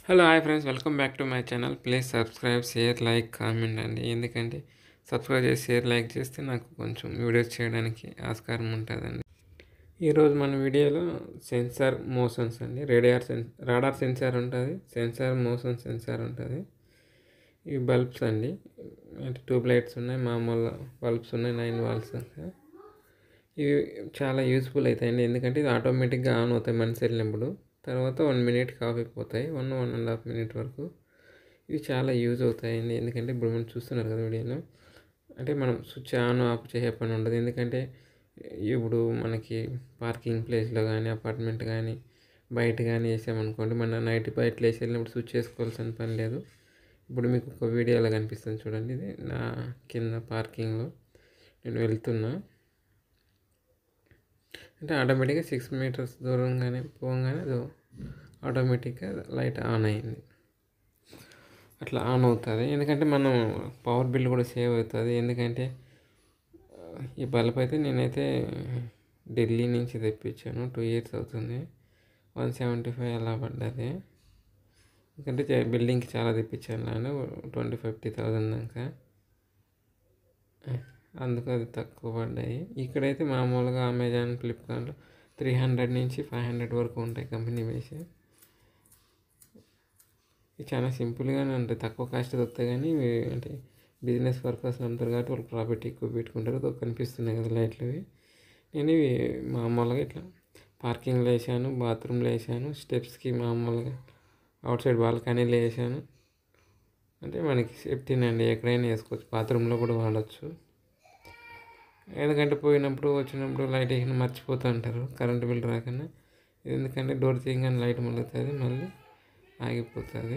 hello hi friends welcome back to my channel please subscribe share like comment అండి ఎందుకంటే subscribe చేసి share like చేస్తే నాకు కొంచెం వీడియోస్ చేయడానికి ఆస్కారం ఉంటుందండి ఈరోజు మన వీడియోలో సెన్సార్ మోషన్స్ అండి రేడియార్ సెన్ రాడార్ సెన్సార్ ఉంటుంది సెన్సార్ మోషన్ సెన్సార్ ఉంటుంది ఇవి బల్బ్స్ అండి అంటే ట్యూబ్ లైట్స్ ఉన్నాయి మామూలు బల్బ్స్ ఉన్నాయి నైన్ వాల్స్ దాకా ఇవి చాలా యూస్ఫుల్ అవుతాయండి ఎందుకంటే ఇది ఆటోమేటిక్గా ఆన్ అవుతాయి మనిషి వెళ్ళినప్పుడు తర్వాత వన్ మినిట్కి ఆఫ్ అయిపోతాయి one one and half minute వరకు ఇవి చాలా యూజ్ అవుతాయండి ఎందుకంటే ఇప్పుడు మనం చూస్తున్నారు కదా వీడియోలో అంటే మనం స్విచ్ ఆన్ ఆఫ్ చేసే పని ఉండదు ఎందుకంటే ఇప్పుడు మనకి పార్కింగ్ ప్లేస్లో కానీ అపార్ట్మెంట్ కానీ బయట కానీ వేసామనుకోండి మన నైట్ బయట వేసి వెళ్ళినప్పుడు స్విచ్ వేసుకోవాల్సిన పని లేదు ఇప్పుడు మీకు ఒక వీడియోలో కనిపిస్తుంది చూడండి ఇది నా కింద పార్కింగ్లో నేను వెళ్తున్నా అంటే ఆటోమేటిక్గా సిక్స్ మీటర్స్ దూరంగానే పోగానే అది ఆటోమేటిక్గా లైట్ ఆన్ అయింది అట్లా ఆన్ అవుతుంది ఎందుకంటే మనం పవర్ బిల్ కూడా సేవ్ అవుతుంది ఎందుకంటే ఈ బల్బ్ అయితే నేనైతే ఢిల్లీ నుంచి తెప్పించాను టూ ఇయర్స్ అవుతుంది వన్ సెవెంటీ ఫైవ్ అలా పడ్డది ఎందుకంటే బిల్డింగ్కి చాలా తెప్పించాను నేను ట్వంటీ ఫిఫ్టీ థౌజండ్ దాకా అందుకు అది తక్కువ పడ్డాయి ఇక్కడైతే మామూలుగా అమెజాన్ ఫ్లిప్కార్ట్లో త్రీ హండ్రెడ్ నుంచి ఫైవ్ హండ్రెడ్ వరకు ఉంటాయి కంపెనీ వేసి ఇవి చాలా సింపుల్గానే ఉంటాయి తక్కువ కాస్ట్ దొరుకుతాయి కానీ ఇవి అంటే బిజినెస్ పర్పస్ అమ్ముతారు కాబట్టి వాళ్ళు ప్రాఫిట్ ఎక్కువ పెట్టుకుంటారు తో కనిపిస్తున్నాయి కదా లైట్లు ఇవి నేను ఇవి మామూలుగా ఇట్లా పార్కింగ్లో వేసాను బాత్రూంలో వేసాను స్టెప్స్కి మామూలుగా అవుట్ సైడ్ బాల్కనీలో వేసాను అంటే మనకి సేఫ్టీనండి ఎక్కడైనా వేసుకోవచ్చు బాత్రూంలో కూడా వాడచ్చు ఎందుకంటే పోయినప్పుడు వచ్చినప్పుడు లైట్ వేసిన మర్చిపోతూ ఉంటారు కరెంటు బిల్ రాకన్నా ఎందుకంటే డోర్ తీయగానే లైట్ మలుగుతుంది మళ్ళీ ఆగిపోతుంది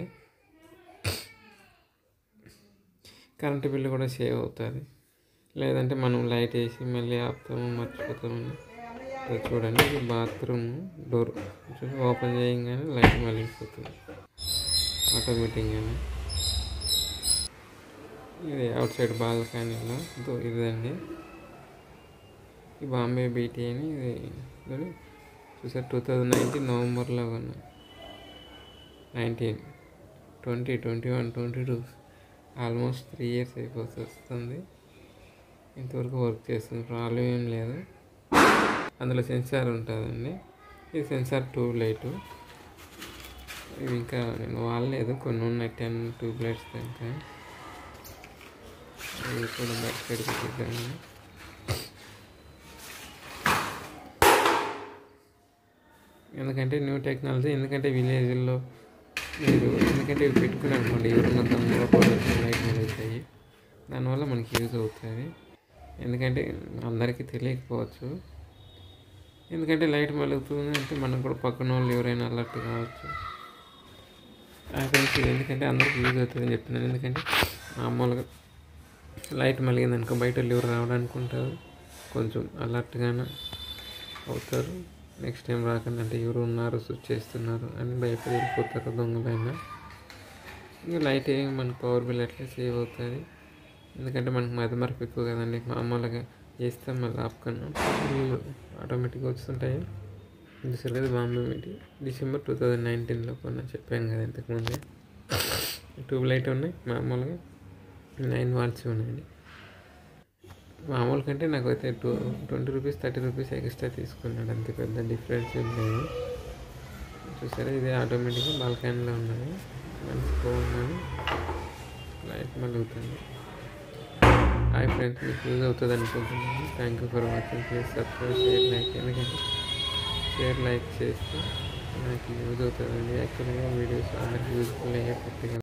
కరెంటు బిల్లు కూడా సేవ్ అవుతుంది లేదంటే మనం లైట్ వేసి మళ్ళీ ఆపుతాము మర్చిపోతాము చూడండి ఇది బాత్రూమ్ డోర్ ఓపెన్ చేయగానే లైట్ మలిగిపోతుంది ఆటోమేటిక్గానే ఇది అవుట్ సైడ్ బాల్కనీలో ఇదండి ఈ బాంబే బీటీ అని ఇది చూసారు టూ థౌజండ్ నైన్టీన్ నవంబర్లో కొన్నా nineteen twenty twenty one twenty two almost three years అయిపోతూ వస్తుంది ఇంతవరకు వర్క్ చేస్తుంది ప్రాబ్లం ఏం లేదు అందులో సెన్సార్ ఉంటుందండి ఇది సెన్సార్ ట్యూబ్ లైటు ఇవి ఇంకా నేను వాడలేదు కొన్ని ఉన్నాయి టెన్ ట్యూబ్ లైట్స్ దాకా ఇవి కూడా బ్యాక్ సైడ్ పెట్టిద్దాము ఎందుకంటే న్యూ టెక్నాలజీ ఎందుకంటే విలేజ్లో మీరు ఎందుకంటే ఇవి పెట్టుకుని అనుకోండి ఎవరున్న తొందరగా పొల్యూషన్ లైట్ మొదలవుతాయి దానివల్ల మనకి యూజ్ అవుతుంది ఎందుకంటే అందరికీ తెలియకపోవచ్చు ఎందుకంటే లైట్ మలుగుతుంది అంటే మనకు కూడా పక్కన వాళ్ళు ఎవరైనా అలర్ట్ కావచ్చు ఫ్రెండ్స్ ఎందుకంటే అందరికీ యూజ్ అవుతుందని చెప్తున్నాను ఎందుకంటే మామూలుగా లైట్ మలిగింది అనుకో బయట వాళ్ళు ఎవరు రావడానికి ఉంటారు కొంచెం అలర్ట్గానే అవుతారు నెక్స్ట్ టైం రాకుండా అంటే ఎవరు ఉన్నారు స్విచ్ చేస్తున్నారు అని భయపడి వెళ్ళిపోతారు దొంగలైనా ఇంకా లైట్ ఏమి మనకు పవర్ బిల్ అట్లా సేవ్ అవుతుంది ఎందుకంటే మనకు మధ్య మరపు ఎక్కువ కదండి మామూలుగా చేస్తే మళ్ళీ ఆపుకున్నాం బిల్లు ఆటోమేటిక్గా వస్తుంటాయి ఇది బాంబే మీటి డిసెంబర్ టూ థౌజండ్ నైన్టీన్లో కొన్నా చెప్పాను కదా ఇంతకుముందే ట్యూబ్ లైట్ ఉన్నాయి మామూలుగా నైన్ వాల్స్ ఉన్నాయండి మామూలు కంటే నాకు అయితే two twenty rupees thirty rupees extra తీసుకున్నాడు అంత పెద్ద డిఫరెన్స్ ఏం లేదు చూసారా ఇది ఆటోమేటిక్గా బాల్కనీలో ఉన్నది మంచి పోగానే లైట్ మలుగుతుంది హాయ్ ఫ్రెండ్స్ మీకు యూజ్ అవుతుంది అనుకుంటున్నాను thank you for watching please subscribe share like ఎందుకంటే షేర్ లైక్ చేస్తే నాకు యూజ్ అవుతుందండి యాక్చువల్గా వీడియోస్ అందరికి యూజ్ఫుల్ అయ్యే కొద్దిగా